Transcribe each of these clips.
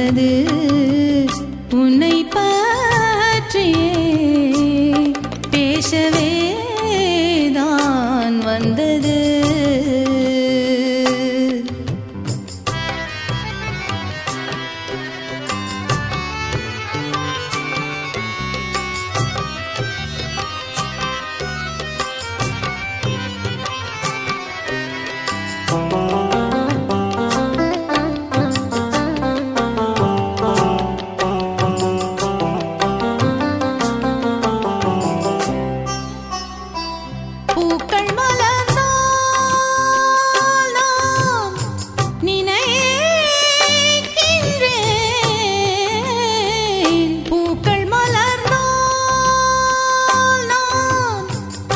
வந்தது உன்னை பற்றியே பேசவே தான் வந்தது பூக்கள் மலர்ந்தால் நான் நினைக்கின்றேன் பூக்கள் மலர்ந்தால் நான்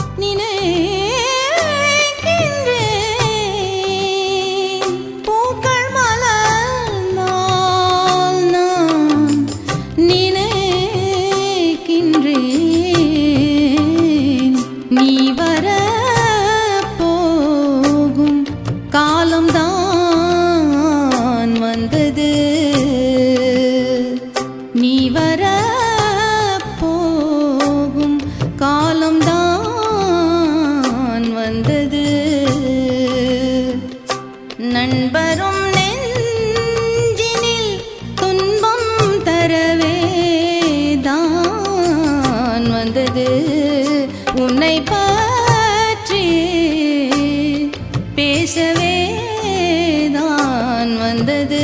நினைக்கின்றேன் பூக்கள் மலர்ந்தால் நான் நினைக்கின்றேன் நீ வர போகும் காலம்தான் வந்தது நீ வர போகும் காலம்தான் வந்தது நண்பரும் நெஞ்சினில் துன்பம் தரவே தான் வந்தது உன்னை பற்றி பேசவே தான் வந்தது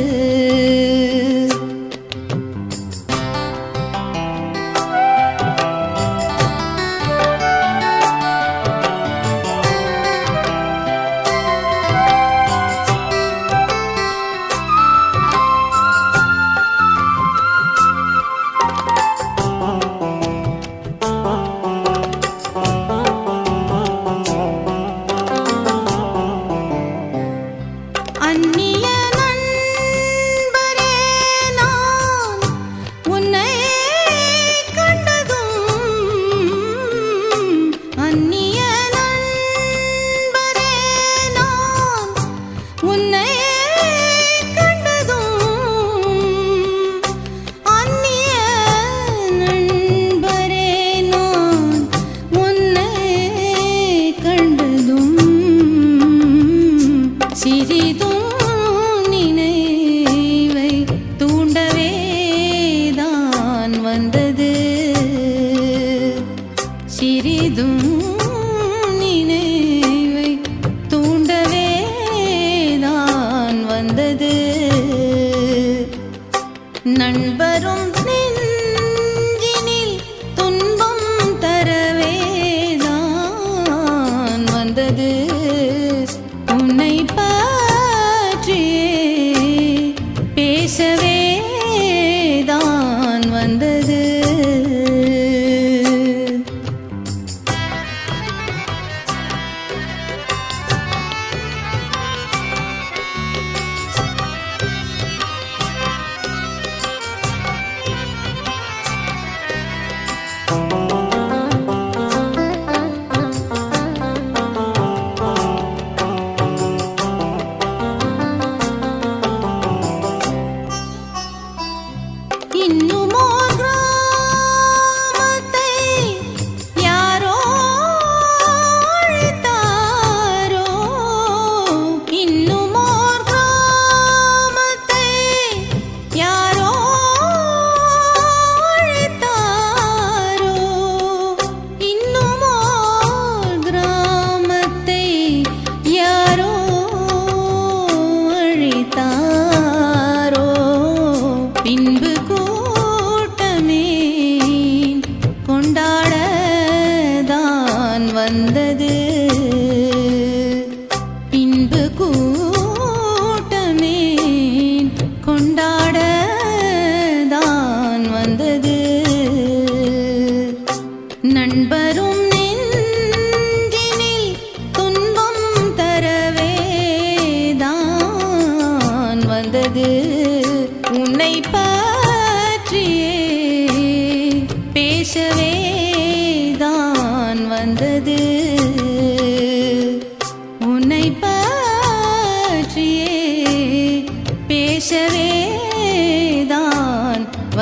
அந்நிய நண்பரே நான் உன்னை கண்டதும் அந்நிய நண்பரே நான் உன்னை கண்டதும் அந்நிய நண்பரே நான் உன்னை கண்டதும் சிறிதும் நினைவை தூண்டவே தான் வந்தது சிறிதும் நினைவை தூண்டவே தான் வந்தது நண்பரும் நெஞ்சினில் துன்பம் தரவே தான் வந்தது உன்னை பற்றியே பேசவே தான் வந்தது இன்னுமோர் கிராமத்தை யாரோ அழைத்தாரோ இன்னுமோர் கிராமத்தை யாரோ அழைத்தாரோ இன்னுமோர் கிராமத்தை யாரோ அழைத்தாரோ பின்பு கூட்டமே கொண்டாடதான் வந்தது பின்பு கூட்டமே கொண்டாடதான் வந்தது நண்பரும் நெஞ்சினில் துன்பம் தரவே தான் வந்தது உன்னை பற்றியே பேசவே தான் வந்தது உன்னை பற்றியே பேசவே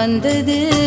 வந்தது